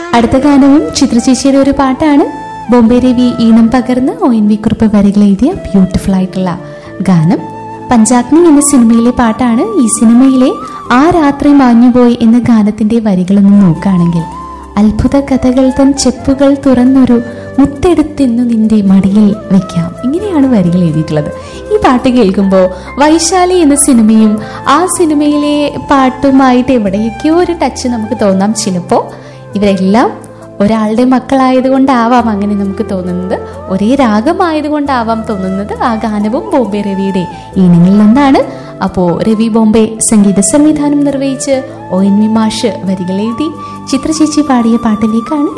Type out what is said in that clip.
അടുത്ത ഗാനവും ചിത്രചേച്ചിയുടെ ഒരു പാട്ടാണ് ബോംബെ രവി ഈണം പകർന്ന് ഒ എൻ വി കുറിപ്പ് വരികൾ എഴുതിയ ബ്യൂട്ടിഫുൾ ആയിട്ടുള്ള ഗാനം പഞ്ചാഗ്നി എന്ന സിനിമയിലെ പാട്ടാണ് ഈ സിനിമയിലെ ആ രാത്രി മാഞ്ഞുപോയി എന്ന ഗാനത്തിന്റെ വരികളൊന്ന് നോക്കുകയാണെങ്കിൽ അത്ഭുത കഥകൾ തൻ ചെപ്പുകൾ തുറന്നൊരു മുത്തെടുത്തിന്നു നിന്റെ മടിയിൽ വെക്കാം ഇങ്ങനെയാണ് വരികൾ എഴുതിയിട്ടുള്ളത് ഈ പാട്ട് കേൾക്കുമ്പോൾ വൈശാലി എന്ന സിനിമയും ആ സിനിമയിലെ പാട്ടുമായിട്ട് എവിടെയൊക്കെയോ ഒരു ടച്ച് നമുക്ക് തോന്നാം ചിലപ്പോൾ ഇവരെല്ലാം ഒരാളുടെ മക്കളായതുകൊണ്ടാവാം അങ്ങനെ നമുക്ക് തോന്നുന്നത് ഒരേ രാഗമായതുകൊണ്ടാവാം തോന്നുന്നത് ആ ഗാനവും ബോംബെ രവിയുടെ ഈണങ്ങളിൽ ഒന്നാണ് അപ്പോൾ രവി ബോംബെ സംഗീത സംവിധാനം നിർവഹിച്ച് ഒ എൻ വി മാഷ് വരികൾ എഴുതി ചിത്രചേച്ചി പാടിയ പാട്ടിലേക്കാണ്